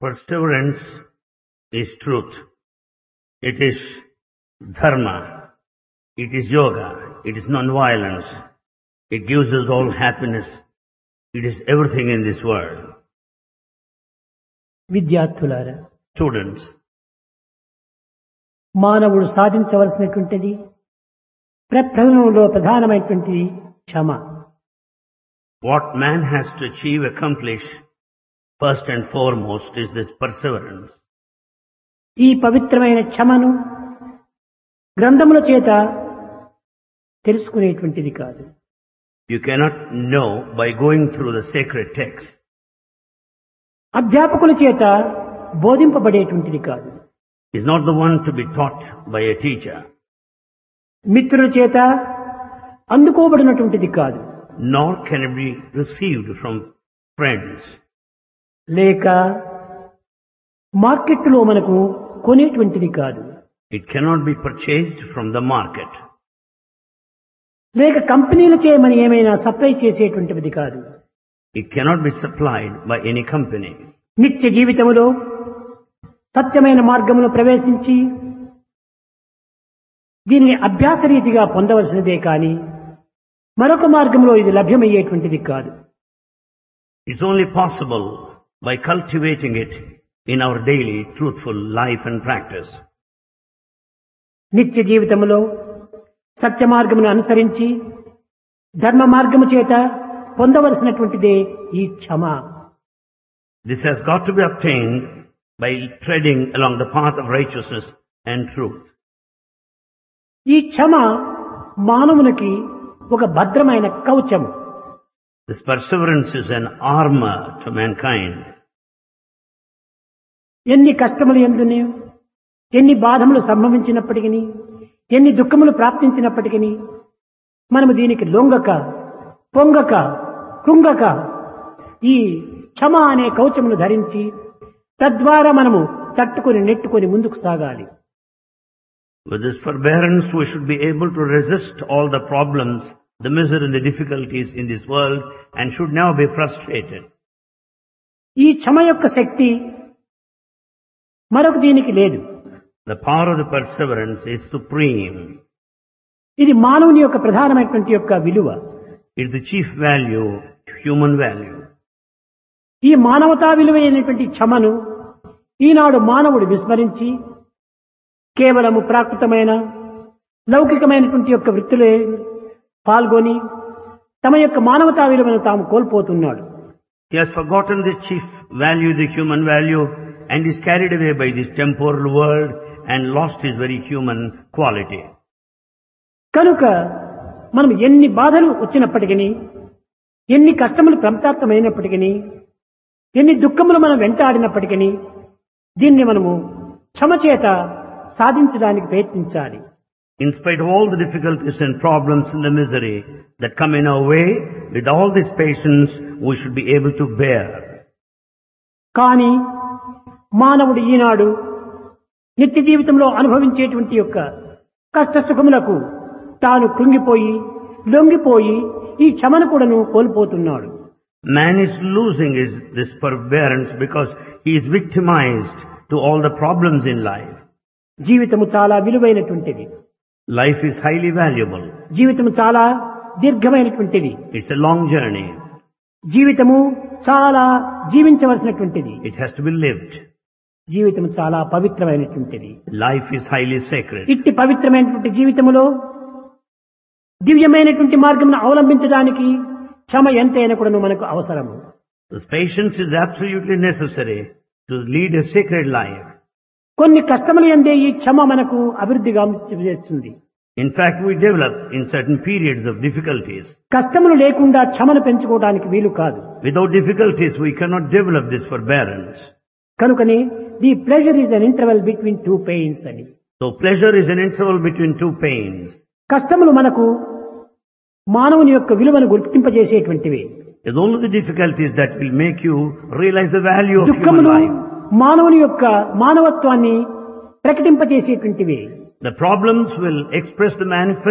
Perseverance is truth. It is dharma. It is yoga. It is non-violence. It gives us all happiness. It is everything in this world. విద్యార్థులారా Students, మానవుడు సాధించవలసినటువంటిది ప్రప్రథమంలో ప్రధానమైనటువంటిది క్షమ what man has to achieve, accomplish, first and foremost is this perseverance. ఈ పవిత్రమైన క్షమను గ్రంథముల చేత తెలుసుకునేటువంటిది కాదు You cannot know by going through the sacred text. అధ్యాపకుల చేత బోధింపబడేటువంటిది కాదు Is not the one to be taught by a teacher, మిత్రుల చేత అందుకోబడినటువంటిది కాదు nor can it be received from friends. లేక మార్కెట్లో మనకు కొనేటువంటిది కాదు It cannot be purchased from the market. లేక కంపెనీలచే మనం ఏమైనా సప్లై చేసేటువంటిది కాదు It cannot be supplied by any company. నిత్య జీవితములో సత్యమైన మార్గమును ప్రవేశించి దీనిని అభ్యాస రీతిగా పొందవలసినదే కాని మరొక మార్గంలో ఇది లభ్యమయ్యేటువంటిది కాదు It's only possible by cultivating it in our daily truthful life and practice. నిత్య జీవితములో సత్య మార్గమును అనుసరించి ధర్మ మార్గము చేత పొందవలసినటువంటిదే ఈ క్షమ This has got to be obtained by treading along the path of righteousness and truth. ఈ క్షమ మానవునికి ఒక భద్రమైన కవచము This perseverance is an armor to mankind. ఎన్ని కష్టములు ఎందుని ఎన్ని బాధములు సంభవించినప్పటికీ ఎన్ని దుఃఖములు ప్రాప్తించినప్పటికీ మనము దీనికి లొంగక పొంగక కృంగక ఈ క్షమ అనే కవచమును ధరించి తద్వారా మనము తట్టుకొని నెట్టుకొని ముందుకు సాగాలి With this forbearance, we should be able to resist all the problems, the misery and the difficulties in this world and should never be frustrated. ఈ క్షమ యొక్క శక్తి మరొక దీనికి లేదు The power of the perseverance is supreme. ఇది మానవుని యొక్క ప్రధానమైనటువంటి యొక్క విలువ It is the chief value, human value. ఈ మానవతా విలువైనటువంటి క్షమను ఈనాడు మానవుడు విస్మరించి కేవలము ప్రాకృతమైన లౌకికమైనటువంటి యొక్క వృత్తిలో పాల్గొని తమ యొక్క మానవతా విలువను తాము కోల్పోతున్నాడు He has forgotten this chief value, the human value, and is carried away by this temporal world and lost his very human quality. కనుక మనం ఎన్ని బాధలు వచ్చినప్పటికీ ఎన్ని కష్టములు ప్రాప్తమైనప్పటికీ ఎన్ని దుఃఖములు మనం వెంటాడినప్పటికీ దీన్ని మనము క్షమ చేత సాధించడానికి ప్రయత్నించాలి In spite of all the difficulties and problems and the misery that come in our way, with all this patience, we should be able to bear. కానీ మానవుడు ఈనాడు నిత్య జీవితంలో అనుభవించేటువంటి యొక్క కష్ట సుఖములకు తాను కృంగిపోయి లొంగిపోయి ఈ క్షమను కూడాను కోల్పోతున్నాడు Man is losing his, this forbearance because he is victimized to all the problems in life. జీవితము చాలా విలువైనటువంటిది Life is highly valuable. జీవితము చాలా దీర్ఘమైనటువంటిది It's a long journey. జీవితము చాలా జీవించవలసినటువంటిది It has to be lived. జీవితం చాలా పవిత్రమైనటువంటిది Life is highly sacred. ఇట్టి పవిత్రమైనటువంటి జీవితములో దివ్యమైనటువంటి మార్గమును అవలంబించడానికి క్షమ ఎంతైనా కూడా మనకు అవసరము This patience is absolutely necessary to lead a sacred life. కొన్ని కష్టములు ఎందే ఈ క్షమ మనకు అభివృద్ధిగా చేస్తుంది In fact, we develop in certain periods of difficulties. కష్టములు లేకుండా క్షమను పెంచుకోవడానికి వీలు కాదు Without difficulties, we cannot develop this forbearance. కనుకని the pleasure is an interval between two pains అని So pleasure is an interval between two pains. కష్టములు మనకు మానవుని యొక్క విలువను గుర్తింపజేసేటువంటివి It's only the difficulties that will make you realize the value of human దుఃఖములు life. మానవుని యొక్క మానవత్వాన్ని ప్రకటింపజేసేటువంటివి The problems will express the manifest